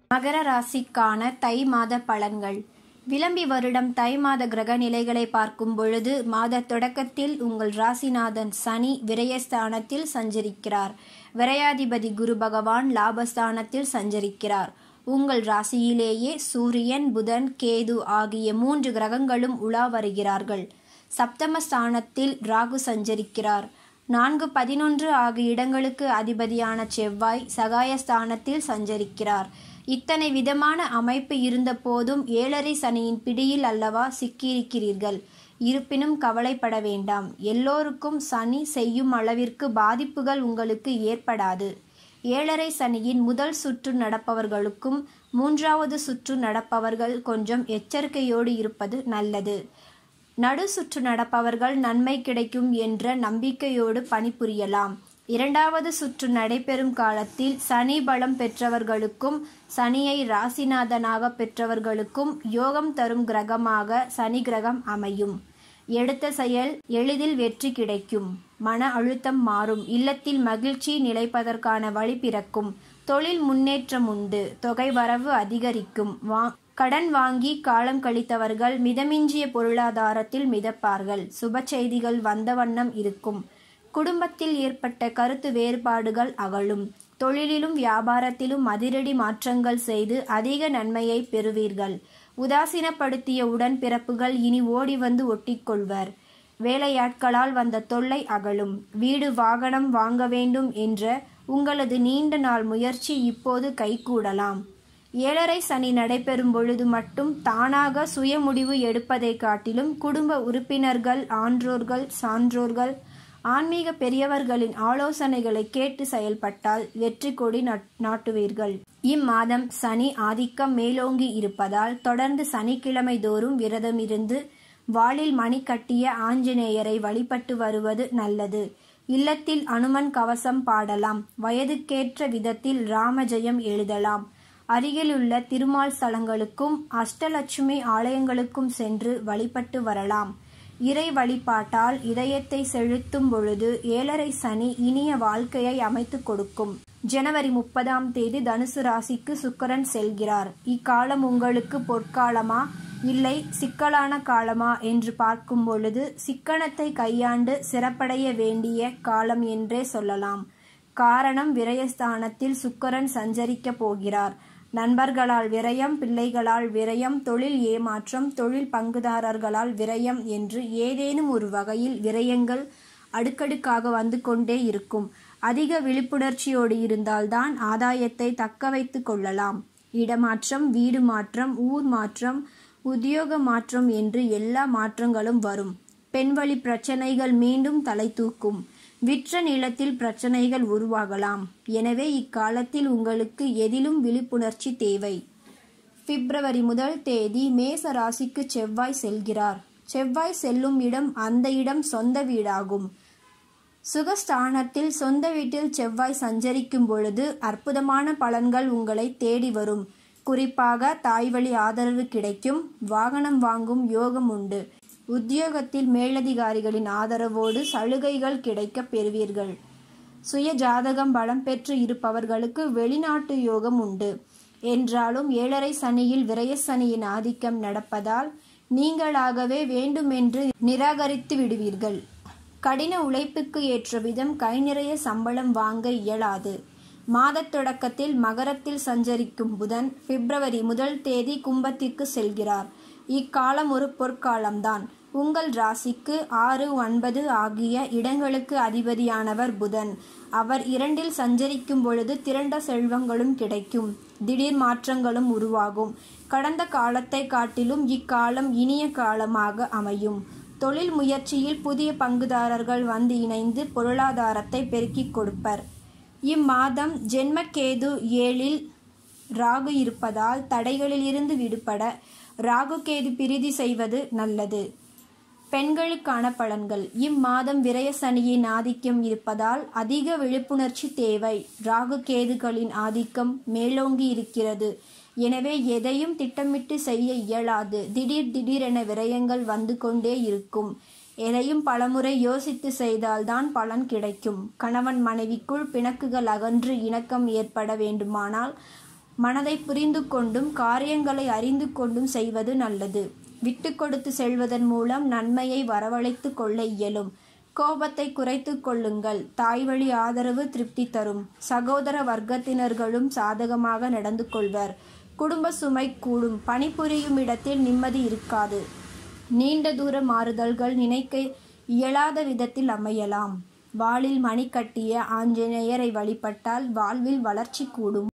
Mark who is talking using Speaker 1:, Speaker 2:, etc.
Speaker 1: மகர ராசிக்கான தை மாத பலன்கள் விளம்பி வருடம் தை மாத கிரக நிலைகளை பார்க்கும் பொழுது மாத தொடக்கத்தில் உங்கள் ராசிநாதன் சனி விரயஸ்தானத்தில் சஞ்சரிக்கிறார் விரையாதிபதி குரு பகவான் லாபஸ்தானத்தில் சஞ்சரிக்கிறார் உங்கள் ராசியிலேயே சூரியன் புதன் கேது ஆகிய மூன்று கிரகங்களும் உலா வருகிறார்கள் சப்தமஸ்தானத்தில் ராகு சஞ்சரிக்கிறார் நான்கு பதினொன்று ஆகிய இடங்களுக்கு அதிபதியான செவ்வாய் சகாயஸ்தானத்தில் சஞ்சரிக்கிறார் இத்தனை விதமான அமைப்பு இருந்த போதும் ஏழரை சனியின் பிடியில் அல்லவா சிக்கியிருக்கிறீர்கள் இருப்பினும் கவலைப்பட வேண்டாம் எல்லோருக்கும் சனி செய்யும் அளவிற்கு பாதிப்புகள் உங்களுக்கு ஏற்படாது ஏழரை சனியின் முதல் சுற்று நடப்பவர்களுக்கும் மூன்றாவது சுற்று நடப்பவர்கள் கொஞ்சம் எச்சரிக்கையோடு இருப்பது நல்லது நடு சுற்று நடப்பவர்கள் நன்மை கிடைக்கும் என்ற நம்பிக்கையோடு பணிபுரியலாம் இரண்டாவது சுற்று நடைபெறும் காலத்தில் சனி பலம் பெற்றவர்களுக்கும் சனியை ராசிநாதனாக பெற்றவர்களுக்கும் யோகம் தரும் கிரகமாக சனி கிரகம் அமையும் எடுத்த செயல் எளிதில் வெற்றி கிடைக்கும் மன அழுத்தம் மாறும் இல்லத்தில் மகிழ்ச்சி நிலைப்பதற்கான வழி பிறக்கும் தொழில் முன்னேற்றம் உண்டு தொகை வரவு அதிகரிக்கும் வா கடன் வாங்கி காலம் கழித்தவர்கள் மிதமிஞ்சிய பொருளாதாரத்தில் மிதப்பார்கள் சுப செய்திகள் வந்த வண்ணம் இருக்கும் குடும்பத்தில் ஏற்பட்ட கருத்து வேறுபாடுகள் அகலும் தொழிலிலும் வியாபாரத்திலும் அதிரடி மாற்றங்கள் செய்து அதிக நன்மையை பெறுவீர்கள் உதாசீனப்படுத்திய உடன்பிறப்புகள் இனி ஓடி வந்து ஒட்டிக்கொள்வர் வேலையாட்களால் வந்த தொல்லை அகலும் வீடு வாகனம் வாங்க வேண்டும் என்ற உங்களது நீண்ட நாள் முயற்சி இப்போது கைகூடலாம் ஏழரை சனி நடைபெறும் பொழுது மட்டும் தானாக சுய முடிவு எடுப்பதை காட்டிலும் குடும்ப உறுப்பினர்கள் ஆன்றோர்கள் சான்றோர்கள் ஆன்மீக பெரியவர்களின் ஆலோசனைகளை கேட்டு செயல்பட்டால் வெற்றி கொடி நாட்டுவீர்கள் இம்மாதம் சனி ஆதிக்கம் மேலோங்கி இருப்பதால் தொடர்ந்து சனிக்கிழமை தோறும் விரதமிருந்து வாளில் மணி கட்டிய ஆஞ்சநேயரை வழிபட்டு வருவது நல்லது இல்லத்தில் அனுமன் கவசம் பாடலாம் வயதுக்கேற்ற விதத்தில் ராமஜெயம் எழுதலாம் அருகிலுள்ள திருமால் ஸ்தலங்களுக்கும் அஷ்டலட்சுமி ஆலயங்களுக்கும் சென்று வழிபட்டு வரலாம் இறை வழிபாட்டால் இதயத்தை செலுத்தும் பொழுது ஏழரை சனி இனிய வாழ்க்கையை அமைத்து கொடுக்கும் ஜனவரி முப்பதாம் தேதி தனுசு ராசிக்கு சுக்கரன் செல்கிறார் இக்காலம் உங்களுக்கு பொற்காலமா இல்லை சிக்கலான காலமா என்று பார்க்கும் பொழுது சிக்கனத்தை கையாண்டு சிறப்படைய வேண்டிய காலம் என்றே சொல்லலாம் காரணம் விரயஸ்தானத்தில் சுக்கரன் சஞ்சரிக்க போகிறார் நண்பர்களால் விரயம் பிள்ளைகளால் விரயம் தொழில் ஏமாற்றம் தொழில் பங்குதாரர்களால் விரயம் என்று ஏதேனும் ஒரு வகையில் விரயங்கள் அடுக்கடுக்காக வந்து கொண்டே இருக்கும் அதிக விழிப்புணர்ச்சியோடு இருந்தால்தான் ஆதாயத்தை தக்க வைத்து கொள்ளலாம் இடமாற்றம் வீடு மாற்றம் ஊர் மாற்றம் உத்தியோக மாற்றம் என்று எல்லா மாற்றங்களும் வரும் பெண்வழி பிரச்சனைகள் மீண்டும் தலை தூக்கும் விற்ற நிலத்தில் பிரச்சனைகள் உருவாகலாம் எனவே இக்காலத்தில் உங்களுக்கு எதிலும் விழிப்புணர்ச்சி தேவை பிப்ரவரி முதல் தேதி மேச ராசிக்கு செவ்வாய் செல்கிறார் செவ்வாய் செல்லும் இடம் அந்த இடம் சொந்த வீடாகும் சுகஸ்தானத்தில் சொந்த வீட்டில் செவ்வாய் சஞ்சரிக்கும் பொழுது அற்புதமான பலன்கள் உங்களை தேடி வரும் குறிப்பாக தாய்வழி ஆதரவு கிடைக்கும் வாகனம் வாங்கும் யோகம் உண்டு உத்தியோகத்தில் மேலதிகாரிகளின் ஆதரவோடு சலுகைகள் கிடைக்க பெறுவீர்கள் சுய ஜாதகம் பலம் பெற்று இருப்பவர்களுக்கு வெளிநாட்டு யோகம் உண்டு என்றாலும் ஏழரை சனியில் விரய சனியின் ஆதிக்கம் நடப்பதால் நீங்களாகவே வேண்டுமென்று நிராகரித்து விடுவீர்கள் கடின உழைப்புக்கு ஏற்ற விதம் கை நிறைய சம்பளம் வாங்க இயலாது மாதத் தொடக்கத்தில் மகரத்தில் சஞ்சரிக்கும் புதன் பிப்ரவரி முதல் தேதி கும்பத்திற்கு செல்கிறார் இக்காலம் ஒரு பொற்காலம்தான் உங்கள் ராசிக்கு ஆறு ஒன்பது ஆகிய இடங்களுக்கு அதிபதியானவர் புதன் அவர் இரண்டில் சஞ்சரிக்கும் பொழுது திரண்ட செல்வங்களும் கிடைக்கும் திடீர் மாற்றங்களும் உருவாகும் கடந்த காலத்தை காட்டிலும் இக்காலம் இனிய காலமாக அமையும் தொழில் முயற்சியில் புதிய பங்குதாரர்கள் வந்து இணைந்து பொருளாதாரத்தை பெருக்கிக் கொடுப்பர் இம்மாதம் ஜென்மகேது ஏழில் ராகு இருப்பதால் தடைகளிலிருந்து விடுபட ராகு கேது பிரிதி செய்வது நல்லது பெண்களுக்கான பலன்கள் இம்மாதம் விரய சனியின் ஆதிக்கம் இருப்பதால் அதிக விழிப்புணர்ச்சி தேவை ராகு கேதுகளின் ஆதிக்கம் மேலோங்கி இருக்கிறது எனவே எதையும் திட்டமிட்டு செய்ய இயலாது திடீர் திடீரென விரயங்கள் வந்து கொண்டே இருக்கும் எதையும் பலமுறை யோசித்து செய்தால்தான் பலன் கிடைக்கும் கணவன் மனைவிக்குள் பிணக்குகள் அகன்று இணக்கம் ஏற்பட வேண்டுமானால் மனதை புரிந்து கொண்டும் காரியங்களை அறிந்து கொண்டும் செய்வது நல்லது விட்டு கொடுத்து செல்வதன் மூலம் நன்மையை வரவழைத்து கொள்ள இயலும் கோபத்தை குறைத்து கொள்ளுங்கள் தாய்வழி ஆதரவு திருப்தி தரும் சகோதர வர்க்கத்தினர்களும் சாதகமாக நடந்து கொள்வர் குடும்ப சுமை கூடும் பணிபுரியும் இடத்தில் நிம்மதி இருக்காது நீண்ட தூர மாறுதல்கள் நினைக்க இயலாத விதத்தில் அமையலாம் வாளில் மணி கட்டிய ஆஞ்சநேயரை வழிபட்டால் வாழ்வில் வளர்ச்சி கூடும்